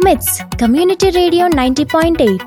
మిట్స్ community radio ninety point eight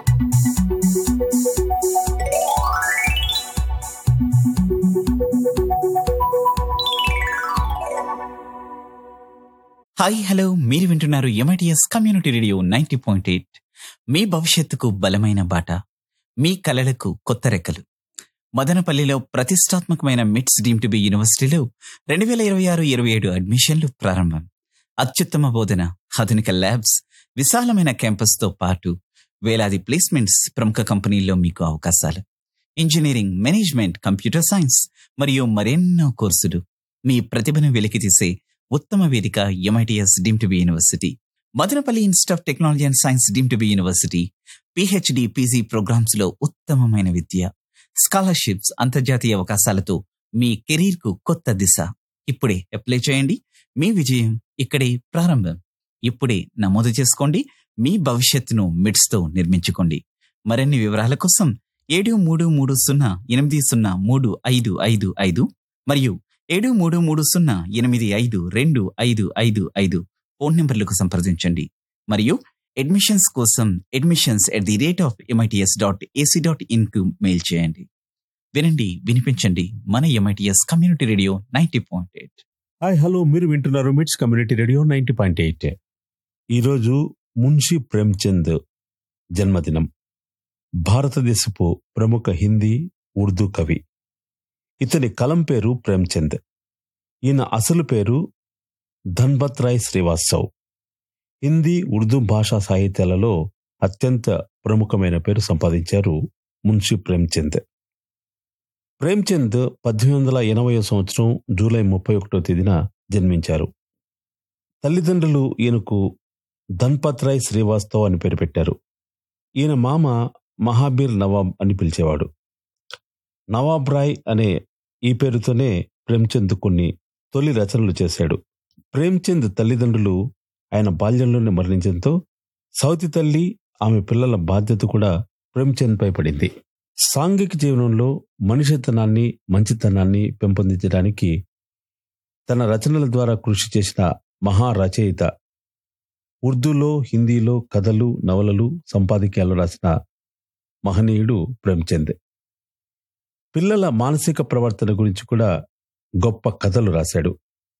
hi hello మీరు వింటున్నారు MITS community radio ninety point eight మీ భవిష్యత్తుకు బలమైన బాట మీ కలలకు కొత్త రెక్కలు మదనపల్లిలో ప్రతిష్టాత్మకమైన మిట్స్ డీమ్ టు బి యూనివర్సిటీలో రెండు వేల ఇరవై ఆరు ఇరవై ఏడు అడ్మిషన్లు ప్రారంభం అత్యుత్తమ బోధన ఆధునిక ల్యాబ్స్ విశాలమైన క్యాంపస్తో పాటు వేలాది ప్లేస్మెంట్స్ ప్రముఖ కంపెనీల్లో మీకు అవకాశాలు ఇంజనీరింగ్ మేనేజ్మెంట్ కంప్యూటర్ సైన్స్ మరియు మరెన్నో కోర్సులు మీ ప్రతిభను వెలికితీసే ఉత్తమ వేదిక MITS deemed to be university Madanapalle institute of technology and science deemed to be university PhD PG programs లో ఉత్తమమైన విద్య స్కాలర్షిప్స్ అంతర్జాతీయ అవకాశాలతో మీ కెరీర్ కు కొత్త దిశ ఇప్పుడే అప్లై చేయండి మీ విజయం ఇక్కడే ప్రారంభం ఇప్పుడే నమోదు చేసుకోండి మీ భవిష్యత్తును మిడ్స్ తో నిర్మించుకోండి మరిన్ని వివరాల కోసం ఏడు మూడు మూడు సున్నా ఎనిమిది సున్నా మూడు ఐదు ఐదు ఐదు మరియు ఏడు మూడు మూడు సున్నా ఎనిమిది ఐదు రెండు ఐదు ఐదు ఐదు ఫోన్ నంబర్లకు సంప్రదించండి మరియు అడ్మిషన్స్ కోసం admissions at the rate of MITS dot AC dot in కు మెయిల్ చేయండి వినండి వినిపించండి మన MITS community radio ninety point eight hi hello మీరు వింటున్నారు MITS community radio ninety point eight ఈరోజు మున్షి ప్రేమ్చంద్ జన్మదినం భారతదేశపు ప్రముఖ హిందీ ఉర్దూ కవి ఇతని కలం పేరు ప్రేమ్చంద్ ఈయన అసలు పేరు ధన్బత్ రాయ్ శ్రీవాస్తవ్ హిందీ ఉర్దూ భాషా సాహిత్యాలలో అత్యంత ప్రముఖమైన పేరు సంపాదించారు మున్షి ప్రేమ్చంద్ ప్రేమ్చంద్ పద్దెనిమిది వందల ఎనభై సంవత్సరం జూలై ముప్పై ఒకటో తేదీన జన్మించారు తల్లిదండ్రులు ఈయనకు ధన్పత్ రాయ్ శ్రీవాస్తవ్ అని పేరు పెట్టారు ఈయన మామ మహాబీర్ నవాబ్ అని పిలిచేవాడు నవాబ్ రాయ్ అనే ఈ పేరుతోనే ప్రేమ్చంద్ కొన్ని తొలి రచనలు చేశాడు ప్రేమ్చంద్ తల్లిదండ్రులు ఆయన బాల్యంలోనే మరణించడంతో సౌతి తల్లి ఆమె పిల్లల బాధ్యత కూడా ప్రేమ్చంద్ పై పడింది సాంఘిక జీవనంలో మనిషితనాన్ని మంచితనాన్ని పెంపొందించడానికి తన రచనల ద్వారా కృషి చేసిన మహా రచయిత ఉర్దూలో హిందీలో కథలు నవలలు సంపాదకీయాలు రాసిన మహనీయుడు ప్రేమ్చంద్ పిల్లల మానసిక ప్రవర్తన గురించి కూడా గొప్ప కథలు రాశాడు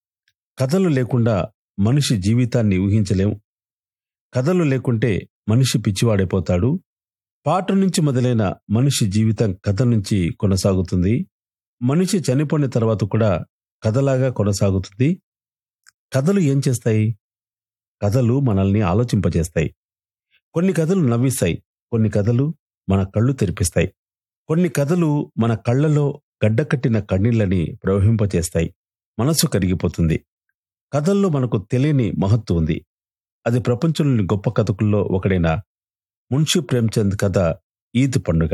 కథలు లేకుండా మనిషి జీవితాన్ని ఊహించలేం కథలు లేకుంటే మనిషి పిచ్చివాడైపోతాడు పాట నుంచి మొదలైన మనిషి జీవితం కథ నుంచి కొనసాగుతుంది మనిషి చనిపోయిన తర్వాత కూడా కథలాగా కొనసాగుతుంది కథలు ఏం చేస్తాయి కథలు మనల్ని ఆలోచింపజేస్తాయి కొన్ని కథలు నవ్విస్తాయి కొన్ని కథలు మన కళ్ళు తెరిపిస్తాయి కొన్ని కథలు మన కళ్ళలో గడ్డకట్టిన కన్నీళ్ళని ప్రవహింపచేస్తాయి మనసు కరిగిపోతుంది కథల్లో మనకు తెలియని మహత్తు ఉంది అది ప్రపంచంలోని గొప్ప కథకుల్లో ఒకడైన మున్షి ప్రేమ్చంద్ కథ ఈద్ పండుగ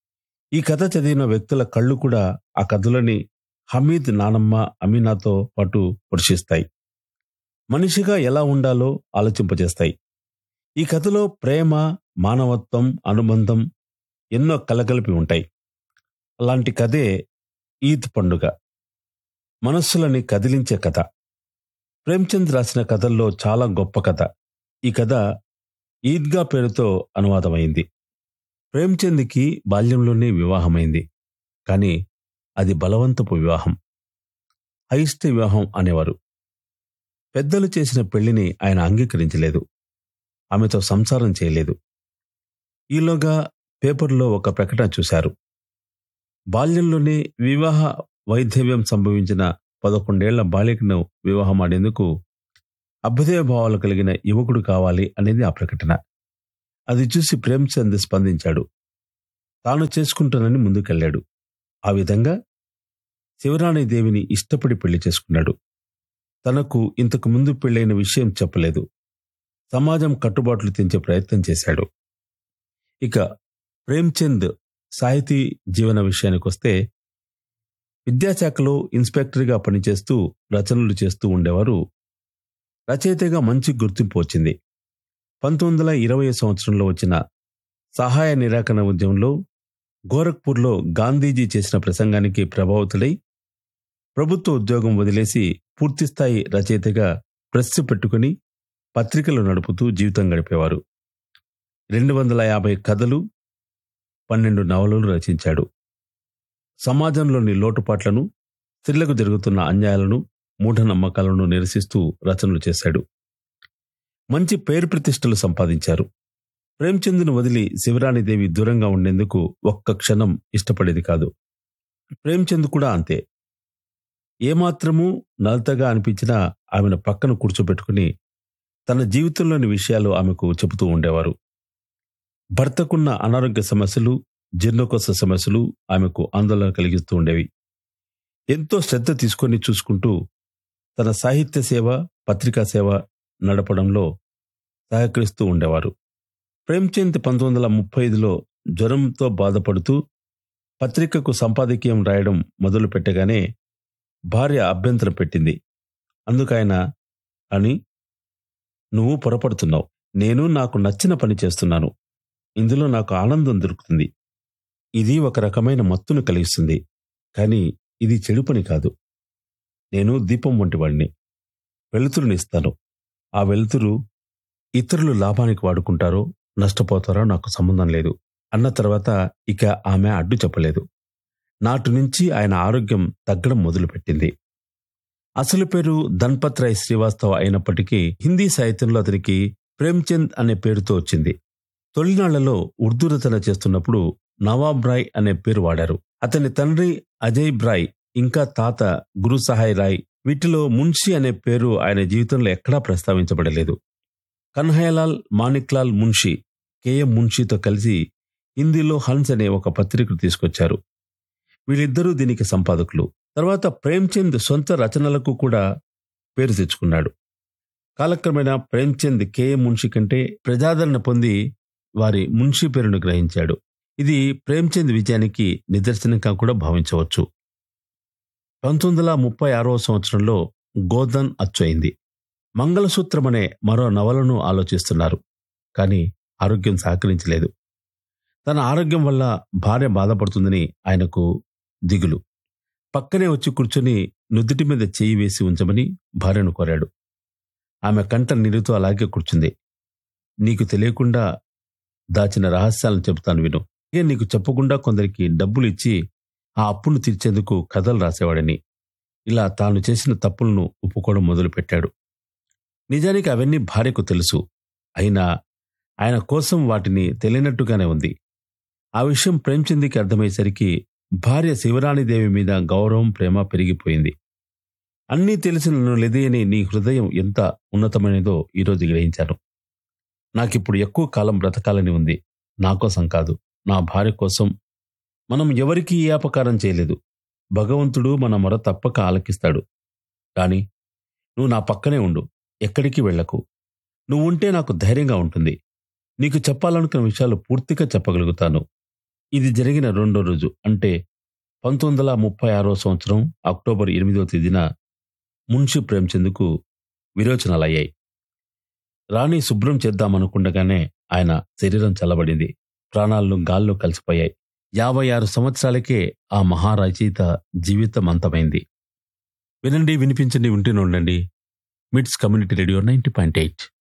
ఈ కథ చదివిన వ్యక్తుల కళ్ళు కూడా ఆ కథలోని హమీద్ నానమ్మ అమీనాతో పాటు స్పర్శిస్తాయి మనిషిగా ఎలా ఉండాలో ఆలోచింపజేస్తాయి ఈ కథలో ప్రేమ మానవత్వం అనుబంధం ఎన్నో కలగలిపి ఉంటాయి అలాంటి కథే ఈద్ పండుగ మనస్సులని కదిలించే కథ ప్రేమ్చంద్ రాసిన కథల్లో చాలా గొప్ప కథ ఈ కథ ఈద్గా పేరుతో అనువాదమైంది ప్రేమ్చంద్కి బాల్యంలోనే వివాహమైంది కానీ అది బలవంతపు వివాహం అయిష్ట వివాహం అనేవారు పెద్దలు చేసిన పెళ్లిని ఆయన అంగీకరించలేదు ఆమెతో సంసారం చేయలేదు ఈలోగా పేపర్లో ఒక ప్రకటన చూశారు బాల్యంలోనే వివాహ వైధవ్యం సంభవించిన పదకొండేళ్ల బాలికను వివాహమాడేందుకు అభ్యుదయ భావాలు కలిగిన యువకుడు కావాలి అనేది ఆ ప్రకటన అది చూసి ప్రేమ్చంద్ స్పందించాడు తాను చేసుకుంటానని ముందుకెళ్లాడు ఆ విధంగా శివరాణి దేవిని ఇష్టపడి పెళ్లి చేసుకున్నాడు తనకు ఇంతకు ముందు పెళ్లైన విషయం చెప్పలేదు సమాజం కట్టుబాట్లు తెంచే ప్రయత్నం చేశాడు ఇక ప్రేమ్చంద్ సాహితీ జీవన విషయానికొస్తే విద్యాశాఖలో ఇన్స్పెక్టర్గా పనిచేస్తూ రచనలు చేస్తూ ఉండేవారు రచయితగా మంచి గుర్తింపు వచ్చింది పంతొమ్మిది వందల ఇరవై సంవత్సరంలో వచ్చిన సహాయ నిరాకరణ ఉద్యమంలో గోరఖ్పూర్లో గాంధీజీ చేసిన ప్రసంగానికి ప్రభావితుడై ప్రభుత్వ ఉద్యోగం వదిలేసి పూర్తిస్థాయి రచయితగా ప్రెస్ పెట్టుకుని పత్రికలు నడుపుతూ జీవితం గడిపేవారు రెండు వందల యాభై కథలు పన్నెండు నవలలు రచించాడు సమాజంలోని లోటుపాట్లను స్త్రీలకు జరుగుతున్న అన్యాయాలను మూఢనమ్మకాలను నిరసిస్తూ రచనలు చేశాడు మంచి పేరు ప్రతిష్టలు సంపాదించారు ప్రేమ్చంద్ను వదిలి శివరాణిదేవి దూరంగా ఉండేందుకు ఒక్క క్షణం ఇష్టపడేది కాదు ప్రేమ్చంద్ కూడా అంతే ఏమాత్రమూ నలతగా అనిపించినా ఆమెను పక్కన కూర్చోబెట్టుకుని తన జీవితంలోని విషయాలు ఆమెకు చెబుతూ ఉండేవారు భర్తకున్న అనారోగ్య సమస్యలు జీర్ణకోశ సమస్యలు ఆమెకు ఆందోళన కలిగిస్తూ ఉండేవి ఎంతో శ్రద్ధ తీసుకొని చూసుకుంటూ తన సాహిత్య సేవ పత్రికా సేవ నడపడంలో సహకరిస్తూ ఉండేవారు ప్రేమ్చంద్ పంతొమ్మిది వందల ముప్పై ఐదులో జ్వరంతో బాధపడుతూ పత్రికకు సంపాదకీయం రాయడం మొదలు పెట్టగానే భార్య అభ్యంతరం పెట్టింది అందుకైన అని నువ్వు పొరపడుతున్నావు నేను నాకు నచ్చిన పని చేస్తున్నాను ఇందులో నాకు ఆనందం దొరుకుతుంది ఇది ఒక రకమైన మత్తును కలిగిస్తుంది కానీ ఇది చెడు పని కాదు నేను దీపం వంటి వాడిని వెలుతురునిస్తాను ఆ వెలుతురు ఇతరులు లాభానికి వాడుకుంటారో నష్టపోతారో నాకు సంబంధం లేదు అన్న తర్వాత ఇక ఆమె అడ్డు చెప్పలేదు నాటి నుంచి ఆయన ఆరోగ్యం తగ్గడం మొదలుపెట్టింది అసలు పేరు ధన్పత్ రాయ్ శ్రీవాస్తవ్ అయినప్పటికీ హిందీ సాహిత్యంలో అతనికి ప్రేమ్చంద్ అనే పేరుతో వచ్చింది తొలినాళ్లలో ఉర్దూ రచన చేస్తున్నప్పుడు నవాబ్ రాయ్ అనే పేరు వాడారు అతని తండ్రి అజయ్ బ్రాయ్ ఇంకా తాత గురు సహాయ్ రాయ్ వీటిలో మున్షి అనే పేరు ఆయన జీవితంలో ఎక్కడా ప్రస్తావించబడలేదు కన్హయలాల్ మాణిక్లాల్ మున్షి కెఎం మున్షితో కలిసి హిందీలో హన్స్ అనే ఒక పత్రికను తీసుకొచ్చారు వీళ్ళిద్దరూ దీనికి సంపాదకులు తర్వాత ప్రేమ్చంద్ సొంత రచనలకు కూడా పేరు తెచ్చుకున్నాడు కాలక్రమేణా ప్రేమ్చంద్ కెఎం మున్షి కంటే ప్రజాదరణ పొంది వారి మున్షి పేరును గ్రహించాడు ఇది ప్రేమ్చంద్ విజయానికి నిదర్శనంగా కూడా భావించవచ్చు పంతొమ్మిది వందల ముప్పై ఆరవ సంవత్సరంలో గోదన్ అచ్చయింది మంగళసూత్రం అనే మరో నవలను ఆలోచిస్తున్నారు కానీ ఆరోగ్యం సహకరించలేదు తన ఆరోగ్యం వల్ల భార్య బాధపడుతుందని ఆయనకు దిగులు పక్కనే వచ్చి కూర్చొని నుదుటి మీద చేయి వేసి ఉంచమని భార్యను కోరాడు ఆమె కంట నీరుతో అలాగే కూర్చుంది నీకు తెలియకుండా దాచిన రహస్యాలను చెబుతాను విను ఇక నీకు చెప్పకుండా కొందరికి డబ్బులు ఇచ్చి ఆ అప్పును తీర్చేందుకు కథలు రాసేవాడని ఇలా తాను చేసిన తప్పులను ఒప్పుకోవడం మొదలుపెట్టాడు నిజానికి అవన్నీ భార్యకు తెలుసు అయినా ఆయన కోసం వాటిని తెలియనట్టుగానే ఉంది ఆ విషయం ప్రేమ్చంద్కి అర్థమయ్యేసరికి భార్య శివరాణిదేవి మీద గౌరవం ప్రేమ పెరిగిపోయింది అన్నీ తెలిసిన నన్ను లెదియని నీ హృదయం ఎంత ఉన్నతమైనదో ఈరోజు గ్రహించాను నాకిప్పుడు ఎక్కువ కాలం బ్రతకాలని ఉంది నా కోసం కాదు నా భార్య కోసం మనం ఎవరికీ ఏ అపకారం చేయలేదు భగవంతుడు మన మొర తప్పక ఆలకిస్తాడు కాని నువ్వు నా పక్కనే ఉండు ఎక్కడికి వెళ్లకు నువ్వు ఉంటే నాకు ధైర్యంగా ఉంటుంది నీకు చెప్పాలనుకున్న విషయాలు పూర్తిగా చెప్పగలుగుతాను ఇది జరిగిన రెండో రోజు అంటే పంతొమ్మిది వందల ముప్పై ఆరో సంవత్సరం అక్టోబర్ ఎనిమిదో తేదీన మున్షి ప్రేమ్చంద్కు విరోచనాలయ్యాయి రాణి శుభ్రం చేద్దామనుకుండగానే ఆయన శరీరం చల్లబడింది ప్రాణాలను గాల్లో కలిసిపోయాయి యాభై ఆరు సంవత్సరాలకే ఆ మహారచయిత జీవితం అంతమైంది వినండి వినిపించండి వింటూనే ఉండండి MITS community radio ninety point eight